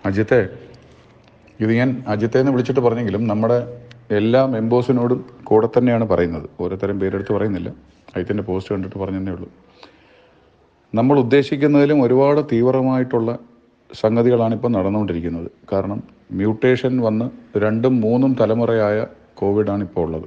അജിത്തെ ഇത് ഞാൻ അജിത്തെ എന്ന് വിളിച്ചിട്ട് പറഞ്ഞെങ്കിലും നമ്മുടെ എല്ലാ മെമ്പേഴ്സിനോടും കൂടെ തന്നെയാണ് പറയുന്നത് ഓരോരുത്തരും പേരെടുത്ത് പറയുന്നില്ല അജിത്തിൻ്റെ പോസ്റ്റ് കണ്ടിട്ട് പറഞ്ഞതേ ഉള്ളൂ നമ്മൾ ഉദ്ദേശിക്കുന്നതിലും ഒരുപാട് തീവ്രമായിട്ടുള്ള സംഗതികളാണ് ഇപ്പോൾ നടന്നുകൊണ്ടിരിക്കുന്നത് കാരണം മ്യൂട്ടേഷൻ വന്ന് രണ്ടും മൂന്നും തലമുറയായ കോവിഡാണ് ഇപ്പോൾ ഉള്ളത്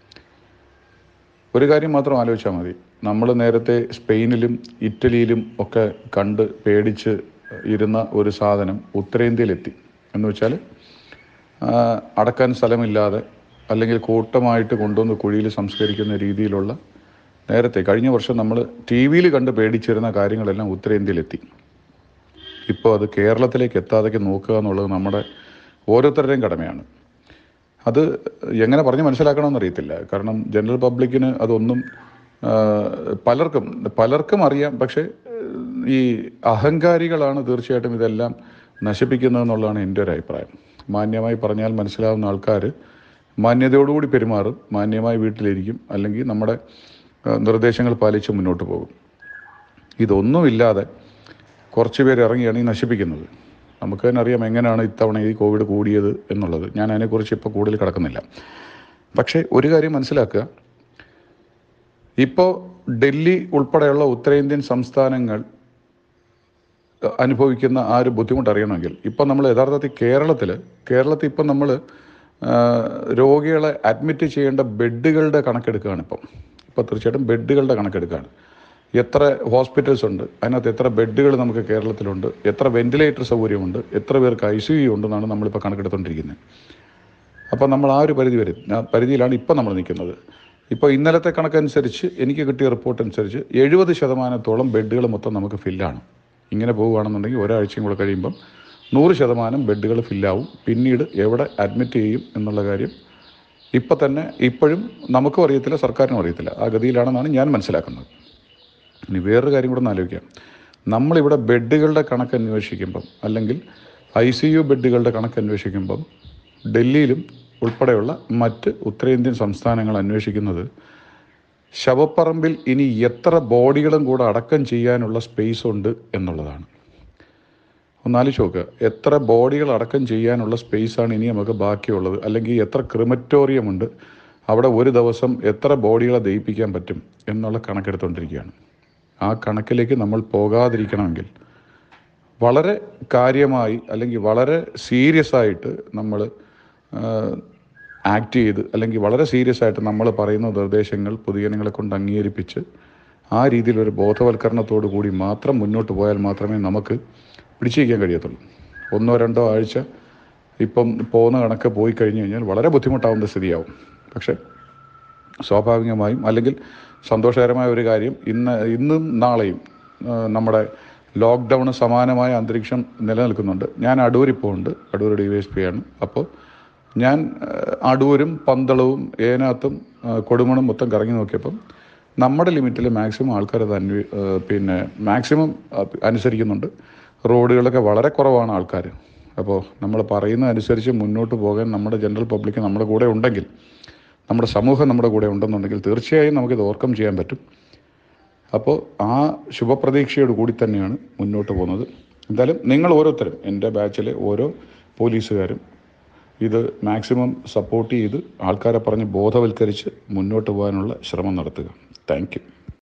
ഒരു കാര്യം മാത്രം ആലോചിച്ചാൽ മതി നമ്മൾ നേരത്തെ സ്പെയിനിലും ഇറ്റലിയിലും ഒക്കെ കണ്ട് പേടിച്ച് ഇരുന്ന ഒരു സാധനം ഉത്തരേന്ത്യയിലെത്തി എന്ന് വെച്ചാൽ ആ, അടക്കാൻ സ്ഥലമില്ലാതെ അല്ലെങ്കിൽ കൂട്ടമായിട്ട് കൊണ്ടുവന്ന് കുഴിയിൽ സംസ്കരിക്കുന്ന രീതിയിലുള്ള നേരത്തെ കഴിഞ്ഞ വർഷം നമ്മൾ ടി വിയിൽ കണ്ട് പേടിച്ചിരുന്ന കാര്യങ്ങളെല്ലാം ഉത്തരേന്ത്യയിലെത്തി ഇപ്പോൾ അത് കേരളത്തിലേക്ക് എത്താതൊക്കെ നോക്കുക എന്നുള്ളത് നമ്മുടെ ഓരോരുത്തരുടെയും കടമയാണ് അത് എങ്ങനെ പറഞ്ഞ് മനസ്സിലാക്കണമെന്ന് അറിയത്തില്ല കാരണം ജനറൽ പബ്ലിക്കിന് അതൊന്നും ആ, പലർക്കും പലർക്കും അറിയാം പക്ഷേ ഈ അഹങ്കാരികളാണ് തീർച്ചയായിട്ടും ഇതെല്ലാം നശിപ്പിക്കുന്നതെന്നുള്ളതാണ് എൻ്റെ ഒരു അഭിപ്രായം മാന്യമായി പറഞ്ഞാൽ മനസ്സിലാവുന്ന ആൾക്കാർ മാന്യതയോടുകൂടി പെരുമാറും മാന്യമായി വീട്ടിലിരിക്കും അല്ലെങ്കിൽ നമ്മുടെ ആ, നിർദ്ദേശങ്ങൾ പാലിച്ച് മുന്നോട്ട് പോകും ഇതൊന്നുമില്ലാതെ കുറച്ച് പേര് ഇറങ്ങിയാണ് ഈ നശിപ്പിക്കുന്നത് നമുക്ക് തന്നെ അറിയാം എങ്ങനെയാണ് ഇത്തവണ ഈ കോവിഡ് കൂടിയത് എന്നുള്ളത് ഞാൻ അതിനെക്കുറിച്ച് ഇപ്പോൾ കൂടുതൽ കിടക്കുന്നില്ല പക്ഷേ ഒരു കാര്യം മനസ്സിലാക്കുക ഇപ്പോൾ ഡൽഹി ഉൾപ്പെടെയുള്ള ഉത്തരേന്ത്യൻ സംസ്ഥാനങ്ങൾ അനുഭവിക്കുന്ന ആ ഒരു ബുദ്ധിമുട്ട് അറിയണമെങ്കിൽ ഇപ്പം നമ്മൾ യഥാർത്ഥത്തിൽ കേരളത്തിൽ കേരളത്തിൽ ഇപ്പം നമ്മൾ രോഗികളെ അഡ്മിറ്റ് ചെയ്യേണ്ട ബെഡുകളുടെ കണക്കെടുക്കുകയാണ് ഇപ്പം ഇപ്പോൾ തീർച്ചയായിട്ടും ബെഡുകളുടെ കണക്കെടുക്കുകയാണ് എത്ര ഹോസ്പിറ്റൽസ് ഉണ്ട് അതിനകത്ത് എത്ര ബെഡുകൾ നമുക്ക് കേരളത്തിലുണ്ട് എത്ര വെന്റിലേറ്റർ സൗകര്യമുണ്ട് എത്ര പേർക്ക് ഐ സി യു ഉണ്ടെന്നാണ് നമ്മളിപ്പോൾ കണക്കെടുത്തുകൊണ്ടിരിക്കുന്നത് അപ്പോൾ നമ്മൾ ആ ഒരു പരിധി വരും ആ പരിധിയിലാണ് ഇപ്പോൾ നമ്മൾ നിൽക്കുന്നത് ഇപ്പോൾ ഇന്നലത്തെ കണക്കനുസരിച്ച് എനിക്ക് കിട്ടിയ റിപ്പോർട്ട് അനുസരിച്ച് എഴുപത് ശതമാനത്തോളം ബെഡുകൾ മൊത്തം നമുക്ക് ഫില്ലാണ് ഇങ്ങനെ പോവുകയാണെന്നുണ്ടെങ്കിൽ ഒരാഴ്ചയും കൂടെ കഴിയുമ്പം നൂറ് ശതമാനം ബെഡുകൾ ഫില്ലാവും പിന്നീട് എവിടെ അഡ്മിറ്റ് ചെയ്യും എന്നുള്ള കാര്യം ഇപ്പം തന്നെ ഇപ്പോഴും നമുക്കും അറിയത്തില്ല സർക്കാരിനും അറിയത്തില്ല ആ ഗതിയിലാണെന്നാണ് ഞാൻ മനസ്സിലാക്കുന്നത് ഇനി വേറൊരു കാര്യം കൂടെ ഒന്ന് ആലോചിക്കാം നമ്മളിവിടെ ബെഡുകളുടെ കണക്ക് അന്വേഷിക്കുമ്പം അല്ലെങ്കിൽ ഐ സി യു ബെഡുകളുടെ കണക്ക് അന്വേഷിക്കുമ്പം ഡൽഹിയിലും ഉൾപ്പെടെയുള്ള മറ്റ് ഉത്തരേന്ത്യൻ സംസ്ഥാനങ്ങൾ അന്വേഷിക്കുന്നത് ശവപ്പറമ്പിൽ ഇനി എത്ര ബോഡികളും കൂടെ അടക്കം ചെയ്യാനുള്ള സ്പേസ് ഉണ്ട് എന്നുള്ളതാണ് ഒന്നാലോചിച്ച് നോക്കുക എത്ര ബോഡികൾ അടക്കം ചെയ്യാനുള്ള സ്പേസാണ് ഇനി നമുക്ക് ബാക്കിയുള്ളത് അല്ലെങ്കിൽ എത്ര ക്രിമറ്റോറിയം ഉണ്ട് അവിടെ ഒരു ദിവസം എത്ര ബോഡികളെ ദഹിപ്പിക്കാൻ പറ്റും എന്നുള്ള കണക്കെടുത്തുകൊണ്ടിരിക്കുകയാണ് ആ കണക്കിലേക്ക് നമ്മൾ പോകാതിരിക്കണമെങ്കിൽ വളരെ കാര്യമായി അല്ലെങ്കിൽ വളരെ സീരിയസ് ആയിട്ട് നമ്മൾ ആക്ട് ചെയ്ത് അല്ലെങ്കിൽ വളരെ സീരിയസ് ആയിട്ട് നമ്മൾ പറയുന്ന നിർദ്ദേശങ്ങൾ പൊതുജനങ്ങളെ കൊണ്ട് അംഗീകരിപ്പിച്ച് ആ രീതിയിലൊരു ബോധവൽക്കരണത്തോടു കൂടി മാത്രം മുന്നോട്ട് പോയാൽ മാത്രമേ നമുക്ക് പിടിച്ചു വയ്ക്കാൻ കഴിയത്തുള്ളൂ ഒന്നോ രണ്ടോ ആഴ്ച ഇപ്പം പോകുന്ന കണക്ക് പോയി കഴിഞ്ഞ് കഴിഞ്ഞാൽ വളരെ ബുദ്ധിമുട്ടാവുന്ന സ്ഥിതിയാവും പക്ഷേ സ്വാഭാവികമായും അല്ലെങ്കിൽ സന്തോഷകരമായ ഒരു കാര്യം ഇന്ന് ഇന്നും നാളെയും ആ, നമ്മുടെ ലോക്ക്ഡൗണ് സമാനമായ അന്തരീക്ഷം നിലനിൽക്കുന്നുണ്ട് ഞാൻ അടൂരിൽ പോകുന്നുണ്ട് Adoor D Y S P ആണ് അപ്പോൾ ഞാൻ ആ, അടൂരും പന്തളവും ഏനാത്തും ആ, കൊടുമണും മൊത്തം കറങ്ങി നോക്കിയപ്പം നമ്മുടെ ലിമിറ്റിൽ മാക്സിമം ആൾക്കാർ അത് അന്വേ ആ, പിന്നെ മാക്സിമം ആ, അനുസരിക്കുന്നുണ്ട് റോഡുകളൊക്കെ വളരെ കുറവാണ് ആൾക്കാർ അപ്പോൾ നമ്മൾ പറയുന്ന അനുസരിച്ച് മുന്നോട്ട് പോകാൻ നമ്മുടെ ജനറൽ പബ്ലിക് നമ്മുടെ കൂടെ ഉണ്ടെങ്കിൽ നമ്മുടെ സമൂഹം നമ്മുടെ കൂടെ ഉണ്ടെന്നുണ്ടെങ്കിൽ തീർച്ചയായും നമുക്കിത് ഓവർകം ചെയ്യാൻ പറ്റും അപ്പോൾ ആ ശുഭപ്രതീക്ഷയോട് കൂടി തന്നെയാണ് മുന്നോട്ട് പോകുന്നത് എന്തായാലും നിങ്ങൾ ഓരോരുത്തരും എൻ്റെ ബാച്ചിലെ ഓരോ പോലീസുകാരും ഇത് മാക്സിമം സപ്പോർട്ട് ചെയ്ത് ആൾക്കാരെ പറഞ്ഞ് ബോധവൽക്കരിച്ച് മുന്നോട്ട് പോകാനുള്ള ശ്രമം നടത്തുക താങ്ക് യു